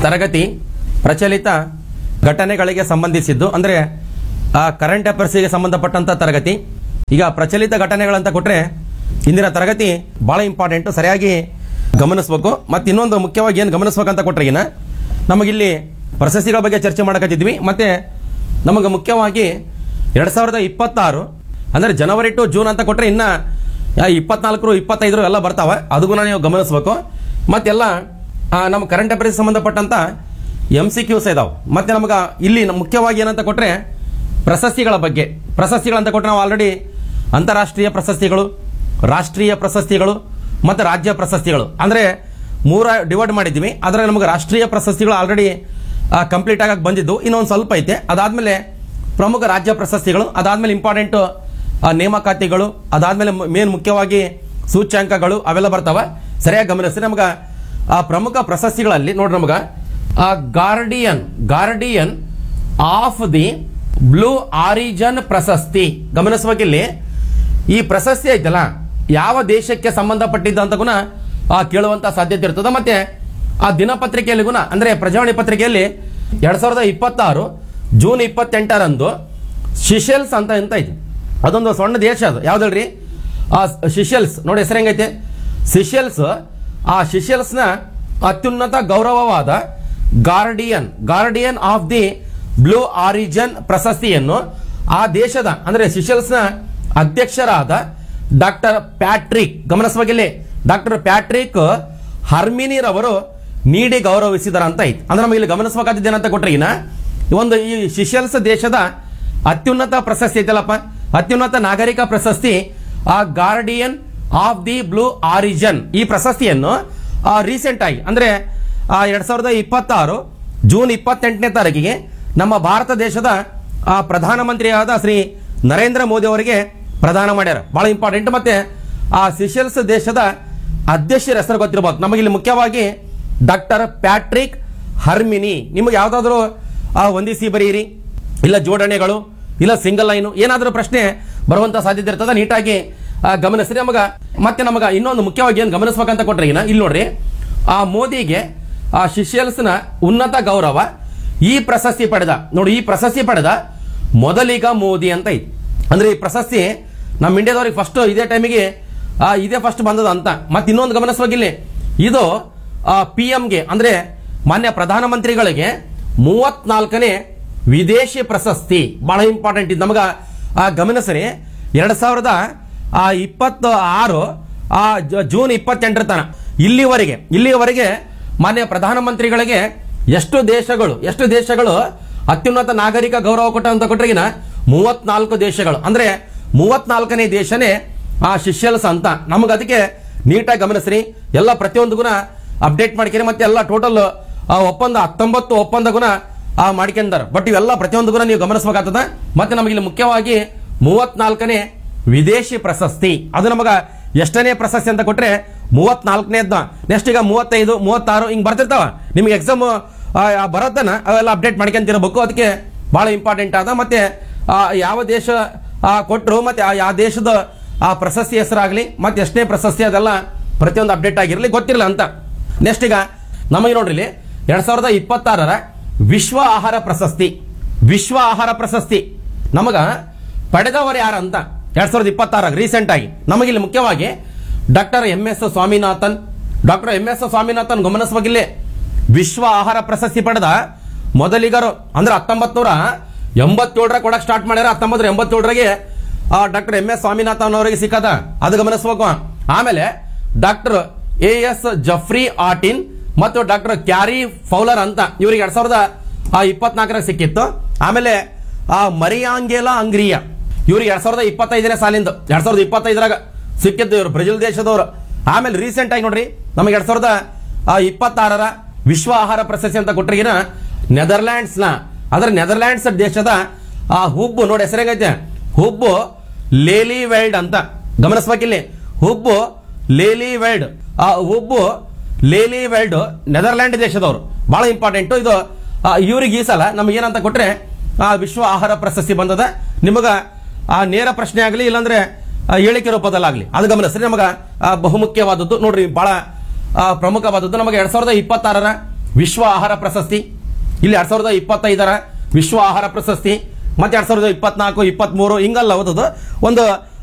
ತರಗತಿ ಪ್ರಚಲಿತ ಘಟನೆಗಳಿಗೆ ಸಂಬಂಧಿಸಿದ್ದು ಅಂದ್ರೆ ಆ ಕರೆಂಟ್ ಅಫೇರ್ಸ್ಗೆ ಸಂಬಂಧಪಟ್ಟಂತ ತರಗತಿ ಈಗ ಪ್ರಚಲಿತ ಘಟನೆಗಳಂತ ಕೊಟ್ರೆ ಇಂದಿನ ತರಗತಿ ಬಹಳ ಇಂಪಾರ್ಟೆಂಟ್ ಸರಿಯಾಗಿ ಗಮನಿಸಬೇಕು ಮತ್ತೆ ಇನ್ನೊಂದು ಮುಖ್ಯವಾಗಿ ಏನು ಗಮನಿಸ್ಬೇಕಂತ ಕೊಟ್ರೆ ಈಗಿನ ನಮಗಿಲ್ಲಿ ಪ್ರಶಸ್ತಿಗಳ ಬಗ್ಗೆ ಚರ್ಚೆ ಮಾಡಕತ್ತಿದ್ವಿ ಮತ್ತೆ ನಮಗೆ ಮುಖ್ಯವಾಗಿ ಎರಡ್ ಸಾವಿರದ ಇಪ್ಪತ್ತಾರು ಅಂದ್ರೆ ಜನವರಿ ಟು ಜೂನ್ ಅಂತ ಕೊಟ್ರೆ ಇನ್ನ ಯಾ ಇಪ್ಪತ್ನಾಲ್ಕರು ಇಪ್ಪತ್ತೈದರು ಎಲ್ಲ ಬರ್ತಾವ ಅದಕ್ಕೂ ನೀವು ಗಮನಿಸಬೇಕು ಮತ್ತೆಲ್ಲ ಆ, ನಮ್ಮ ಕರೆಂಟ್ ಅಫೇರ್ಸ್ ಸಂಬಂಧಪಟ್ಟಂತ ಎಂ ಸಿ ಕ್ಯೂಸ್ ಇದಾವೆ ಮತ್ತೆ ನಮ್ಗೆ ಇಲ್ಲಿ ನಮ್ ಮುಖ್ಯವಾಗಿ ಏನಂತ ಕೊಟ್ರೆ ಪ್ರಶಸ್ತಿಗಳ ಬಗ್ಗೆ ಪ್ರಶಸ್ತಿಗಳಂತ ಕೊಟ್ರೆ ನಾವು ಆಲ್ರೆಡಿ ಅಂತಾರಾಷ್ಟ್ರೀಯ ಪ್ರಶಸ್ತಿಗಳು ರಾಷ್ಟ್ರೀಯ ಪ್ರಶಸ್ತಿಗಳು ಮತ್ತು ರಾಜ್ಯ ಪ್ರಶಸ್ತಿಗಳು ಅಂದ್ರೆ ಮೂರ ಡಿವೈಡ್ ಮಾಡಿದ್ವಿ ಅದರಲ್ಲಿ ನಮಗೆ ರಾಷ್ಟ್ರೀಯ ಪ್ರಶಸ್ತಿಗಳು ಆಲ್ರೆಡಿ ಕಂಪ್ಲೀಟ್ ಆಗಕ್ಕೆ ಬಂದಿದ್ದು ಇನ್ನೊಂದು ಸ್ವಲ್ಪ ಐತೆ ಅದಾದ್ಮೇಲೆ ಪ್ರಮುಖ ರಾಜ್ಯ ಪ್ರಶಸ್ತಿಗಳು ಅದಾದ್ಮೇಲೆ ಇಂಪಾರ್ಟೆಂಟ್ ನೇಮಕಾತಿಗಳು ಅದಾದ್ಮೇಲೆ ಮೇನ್ ಮುಖ್ಯವಾಗಿ ಸೂಚ್ಯಾಂಕಗಳು ಅವೆಲ್ಲ ಬರ್ತಾವ ಸರಿಯಾಗಿ ಗಮನಿಸಿ ನಮ್ಗೆ ಆ ಪ್ರಮುಖ ಪ್ರಶಸ್ತಿಗಳಲ್ಲಿ ನೋಡ್ರಿ ನಮ್ಗೆ ಆ Guardian Guardian of the Blue Origin ಪ್ರಶಸ್ತಿ ಗಮನಿಸ್ಬೇಕಿಲ್ಲಿ ಈ ಪ್ರಶಸ್ತಿ ಐತಲ್ಲ ಯಾವ ದೇಶಕ್ಕೆ ಸಂಬಂಧಪಟ್ಟಿದ್ದ ಅಂತ ಗುಣ ಆ ಕೇಳುವಂತ ಸಾಧ್ಯತೆ ಇರ್ತದೆ ಮತ್ತೆ ಆ ದಿನಪತ್ರಿಕೆಯಲ್ಲಿ ಗುಣ ಅಂದ್ರೆ ಪ್ರಜಾವಾಣಿ ಪತ್ರಿಕೆಯಲ್ಲಿ ಎರಡ್ ಸಾವಿರದ ಇಪ್ಪತ್ತಾರು ಜೂನ್ ಇಪ್ಪತ್ತೆಂಟರಂದು ಶಿಶೆಲ್ಸ್ ಅಂತ ಎಂತ ಐತಿ ಅದೊಂದು ಸಣ್ಣ ದೇಶ ಅದು ಯಾವ್ದಲ್ರಿ ಆ ಶಿಶೆಲ್ಸ್ ನೋಡಿ ಹೆಸರು ಹೆಂಗೈತೆ ಸಿಶೆಲ್ಸ್ ಆ ಶಿಶೆಲ್ಸ್ನ ಅತ್ಯುನ್ನತ ಗೌರವವಾದ Guardian Guardian of the Blue Origin ಪ್ರಶಸ್ತಿಯನ್ನು ಆ ದೇಶದ ಅಂದ್ರೆ ಸಿಶೆಲ್ಸ್ನ ಅಧ್ಯಕ್ಷರಾದ ಡಾಕ್ಟರ್ ಪ್ಯಾಟ್ರಿಕ್ ಗಮನಿಸಬೇಕಿಲ್ಲಿ ಡಾಕ್ಟರ್ ಪ್ಯಾಟ್ರಿಕ್ ಹರ್ಮಿನಿರವರು ನೀಡಿ ಗೌರವಿಸಿದರ ಅಂತ ಐತಿ ಅಂದ್ರೆ ನಮಗೆ ಇಲ್ಲಿ ಗಮನಿಸಬೇಕಾದದ್ದು ಏನಂತ ಕೊಟ್ರೆ ಈಗಿನ ಒಂದು ಈ ಶಿಶೆಲ್ಸ್ ದೇಶದ ಅತ್ಯುನ್ನತ ಪ್ರಶಸ್ತಿ ಐತಲ್ಲಪ್ಪ ಅತ್ಯುನ್ನತ ನಾಗರಿಕ ಪ್ರಶಸ್ತಿ ಆ Guardian of the Blue Origin ಈ ಪ್ರಶಸ್ತಿಯನ್ನು ರೀಸೆಂಟ್ ಆಗಿ ಅಂದ್ರೆ ಆ, ಎರಡ್ ಸಾವಿರದ ಇಪ್ಪತ್ತಾರು ಜೂನ್ ಇಪ್ಪತ್ತೆಂಟನೇ ತಾರೀಕಿಗೆ ನಮ್ಮ ಭಾರತ ದೇಶದ ಆ, ಪ್ರಧಾನಮಂತ್ರಿಯಾದ ಶ್ರೀ ನರೇಂದ್ರ ಮೋದಿ ಅವರಿಗೆ ಪ್ರದಾನ ಮಾಡ್ಯಾರ ಬಹಳ ಇಂಪಾರ್ಟೆಂಟ್ ಮತ್ತೆ ಆ ಸಿಶೆಲ್ಸ್ ದೇಶದ ಅಧ್ಯಕ್ಷರ ಹೆಸರು ಗೊತ್ತಿರಬಹುದು ನಮಗಿಲ್ಲಿ ಮುಖ್ಯವಾಗಿ ಡಾಕ್ಟರ್ ಪ್ಯಾಟ್ರಿಕ್ ಹರ್ಮಿನಿ ನಿಮಗೆ ಯಾವ್ದಾದ್ರು ಆ ಒಂದಿಸಿ ಬರೀರಿ ಇಲ್ಲ ಜೋಡಣೆಗಳು ಇಲ್ಲ ಸಿಂಗಲ್ ಲೈನು ಏನಾದರೂ ಪ್ರಶ್ನೆ ಬರುವಂತ ಸಾಧ್ಯತೆ ಇರ್ತದ ನೀಟಾಗಿ ಆ, ಗಮನಿಸ್ರಿ ನಮಗ ಮತ್ತೆ ನಮಗ ಇನ್ನೊಂದು ಮುಖ್ಯವಾಗಿ ಏನು ಗಮನಿಸ್ಬೇಕಂತ ಕೊಟ್ರೆ ಈಗ ಇಲ್ಲಿ ನೋಡ್ರಿ ಆ ಮೋದಿಗೆ ಆ ಶಿಶಿಯಲ್ಸ್ನ ಉನ್ನತ ಗೌರವ ಈ ಪ್ರಶಸ್ತಿ ಪಡೆದ ನೋಡಿ ಈ ಪ್ರಶಸ್ತಿ ಪಡೆದ ಮೊದಲಿಗ ಮೋದಿ ಅಂತ ಐತಿ ಅಂದ್ರೆ ಈ ಪ್ರಶಸ್ತಿ ನಮ್ಮ ಇಂಡಿಯಾದವ್ರಿಗೆ ಫಸ್ಟ್ ಇದೇ ಟೈಮಿಗೆ ಆ, ಇದೇ ಫಸ್ಟ್ ಬಂದದ ಅಂತ ಮತ್ತೆ ಇನ್ನೊಂದು ಗಮನಿಸ್ಬೇಕಿಲ್ಲಿ ಇದು ಪಿ ಎಂಗೆ ಅಂದ್ರೆ ಮಾನ್ಯ ಪ್ರಧಾನಮಂತ್ರಿಗಳಿಗೆ ಮೂವತ್ನಾಲ್ಕನೇ ವಿದೇಶಿ ಪ್ರಶಸ್ತಿ ಬಹಳ ಇಂಪಾರ್ಟೆಂಟ್ ಇದು ನಮಗ ಆ, ಗಮನಿಸ್ರಿ ಎರಡ್ ಸಾವಿರದ ಆ, ಇಪ್ಪತ್ತ ಆರು ಆ, ಜ- ಜೂನ್ ಇಪ್ಪತ್ತೆಂಟರ ತನ ಇಲ್ಲಿವರೆಗೆ ಇಲ್ಲಿಯವರೆಗೆ ಮಾನ್ಯ ಪ್ರಧಾನಮಂತ್ರಿಗಳಿಗೆ ಎಷ್ಟು ದೇಶಗಳು ಎಷ್ಟು ದೇಶಗಳು ಅತ್ಯುನ್ನತ ನಾಗರಿಕ ಗೌರವ ಕೊಟ್ಟ ಅಂತ ಕೊಟ್ರಿಗಿನ ಮೂವತ್ನಾಲ್ಕು ದೇಶಗಳು ಅಂದ್ರೆ ಮೂವತ್ನಾಲ್ಕನೇ ದೇಶನೇ ಆ ಶಿಷ್ಯಲ್ಸ್ ಅಂತ ನಮಗೆ ಅದಕ್ಕೆ ನೀಟಾಗಿ ಗಮನಿಸ್ರಿ ಎಲ್ಲ ಪ್ರತಿಯೊಂದು ಗುಣ ಅಪ್ಡೇಟ್ ಮಾಡ್ಕೇರಿ ಮತ್ತೆ ಎಲ್ಲ ಟೋಟಲ್ ಒಪ್ಪಂದ ಹತ್ತೊಂಬತ್ತು ಒಪ್ಪಂದ ಗುಣ ಆ ಮಾಡ್ಕೊಂಡಾರ ಬಟ್ ಇವೆಲ್ಲ ಪ್ರತಿಯೊಂದು ಗುಣ ನೀವು ಗಮನಿಸಬೇಕಾಗ್ತದ ಮತ್ತೆ ನಮಗೆ ಇಲ್ಲಿ ಮುಖ್ಯವಾಗಿ ಮೂವತ್ನಾಲ್ಕನೇ ವಿದೇಶಿ ಪ್ರಶಸ್ತಿ ಅದು ನಮಗ ಎಷ್ಟನೇ ಪ್ರಶಸ್ತಿ ಅಂತ ಕೊಟ್ರೆ ಮೂವತ್ನಾಲ್ಕನೇದ ನೆಕ್ಸ್ಟ್ ಈಗ ಮೂವತ್ತೈದು ಮೂವತ್ತಾರು ಹಿಂಗ್ ಬರ್ತಿರ್ತಾವ ನಿಮ್ಗೆ ಎಕ್ಸಾಮ್ ಬರತ್ತನ ಅವೆಲ್ಲ ಅಪ್ಡೇಟ್ ಮಾಡ್ಕೊಂತಿರಬೇಕು ಅದಕ್ಕೆ ಬಹಳ ಇಂಪಾರ್ಟೆಂಟ್ ಆದ ಮತ್ತೆ ಆ, ಯಾವ ದೇಶ ಕೊಟ್ಟರು ಮತ್ತೆ ಆ ಯಾವ ದೇಶದ ಆ ಪ್ರಶಸ್ತಿ ಹೆಸರಾಗ್ಲಿ ಮತ್ತೆ ಎಷ್ಟನೇ ಪ್ರಶಸ್ತಿ ಅದೆಲ್ಲ ಪ್ರತಿಯೊಂದು ಅಪ್ಡೇಟ್ ಆಗಿರಲಿ ಗೊತ್ತಿರಲ್ಲ ಅಂತ ನೆಕ್ಸ್ಟ್ ಈಗ ನಮಗೆ ನೋಡ್ರಿ ಇಲ್ಲಿ ಎರಡ್ ಸಾವಿರದ ಇಪ್ಪತ್ತಾರರ ವಿಶ್ವ ಆಹಾರ ಪ್ರಶಸ್ತಿ ವಿಶ್ವ ಆಹಾರ ಪ್ರಶಸ್ತಿ ನಮಗ ಪಡೆದವರು ಯಾರು ಅಂತ ಎರಡ್ ಸಾವಿರದ ಇಪ್ಪತ್ತಾರ ರೀಸೆಂಟ್ ಆಗಿ ನಮಗಿಲ್ಲಿ ಮುಖ್ಯವಾಗಿ doctor M S Swaminathan doctor M S Swaminathan ಗಮನಿಸಬೇಕಿಲ್ಲಿ ವಿಶ್ವ ಆಹಾರ ಪ್ರಶಸ್ತಿ ಪಡೆದ ಮೊದಲಿಗರು ಅಂದ್ರೆ ಹತ್ತೊಂಬತ್ ನೂರ ಎಂಬತ್ತೇಳರ ಕೊಡಕ್ ಸ್ಟಾರ್ಟ್ ಮಾಡ್ಯಾರ ಹತ್ತೊಂಬತ್ತು ಎಂಬತ್ತೇಳರಿಗೆ ಡಾಕ್ಟರ್ ಎಂ ಎಸ್ ಸ್ವಾಮಿನಾಥನ್ ಅವರಿಗೆ ಸಿಕ್ಕದ ಅದು ಗಮನಿಸಬೇಕು ಆಮೇಲೆ ಡಾಕ್ಟರ್ ಎ ಎಸ್ ಜಫ್ರಿ ಆಟಿನ್ ಮತ್ತು ಡಾಕ್ಟರ್ ಕ್ಯಾರಿ ಫೌಲರ್ ಅಂತ ಇವರಿಗೆ ಎರಡ್ ಸಾವಿರದ ಇಪ್ಪತ್ನಾಲ್ಕರ ಸಿಕ್ಕಿತ್ತು ಆಮೇಲೆ ಆ ಮರಿಯಾಂಗೆಲಾ ಅಂಗ್ರಿಯಾ ಇವ್ರಿಗೆ ಎರಡ್ ಸಾವಿರದ ಇಪ್ಪತ್ತೈದನೇ ಸಾಲಿಂದ ಎರಡ್ ಸಾವಿರದ ಇಪ್ಪತ್ತೈದರಾಗ ಸಿಕ್ಕಿದ್ದು ಇವರು ಬ್ರೆಜಿಲ್ ದೇಶದವರು ಆಮೇಲೆ ರೀಸೆಂಟ್ ಆಗಿ ನೋಡ್ರಿ ನಮಗೆ ಎರಡ್ ಸಾವಿರದ ಆ, ಇಪ್ಪತ್ತಾರರ ವಿಶ್ವ ಆಹಾರ ಪ್ರಶಸ್ತಿ ಅಂತ ಕೊಟ್ರಿಗಿನ ನೆದರ್ಲ್ಯಾಂಡ್ಸ್ ನ ಅದರ ನೆದರ್ಲ್ಯಾಂಡ್ಸ್ ದೇಶದ ಆ ಹುಬ್ಬು ನೋಡಿ ಹೆಸರೇಗೈತೆ ಹುಬ್ಬು ಲೇಲಿ ವೆಲ್ಡ್ ಅಂತ ಗಮನಿಸ್ಬೇಕಿಲ್ಲಿ ಹುಬ್ಬು ಲೇಲಿ ವೆಲ್ಡ್ ಆ ಹುಬ್ಬು ಲೇಲಿ ವೆಲ್ಡ್ ನೆದರ್ಲ್ಯಾಂಡ್ ದೇಶದವರು ಬಹಳ ಇಂಪಾರ್ಟೆಂಟ್ ಇದು ಆ, ಇವ್ರಿಗೆ ಈ ಸಲ ನಮ್ಗೆ ಏನಂತ ಕೊಟ್ರೆ ಆ ವಿಶ್ವ ಆಹಾರ ಪ್ರಶಸ್ತಿ ಬಂದದ ನಿಮಗ ಆ ನೇರ ಪ್ರಶ್ನೆ ಆಗಲಿ ಇಲ್ಲಾಂದ್ರೆ ಆ, ಹೇಳಿಕೆ ರೂಪದಲ್ಲಾಗ್ಲಿ ಅದು ಗಮನಿಸ್ರಿ ನಮಗ ಆ, ಬಹುಮುಖ್ಯವಾದದ್ದು ನೋಡ್ರಿ ಬಹಳ ಆ, ಪ್ರಮುಖವಾದದ್ದು ನಮಗೆ ಎರಡ್ ಸಾವಿರದ ಇಪ್ಪತ್ತಾರರ ವಿಶ್ವ ಆಹಾರ ಪ್ರಶಸ್ತಿ ಇಲ್ಲಿ ಎರಡ್ ಸಾವಿರದ ಇಪ್ಪತ್ತೈದರ ವಿಶ್ವ ಆಹಾರ ಪ್ರಶಸ್ತಿ ಮತ್ತೆ ಎರಡ್ ಸಾವಿರದ ಇಪ್ಪತ್ನಾಲ್ಕು ಇಪ್ಪತ್ಮೂರು ಹಿಂಗಲ್ಲ ಓದೋದು ಒಂದು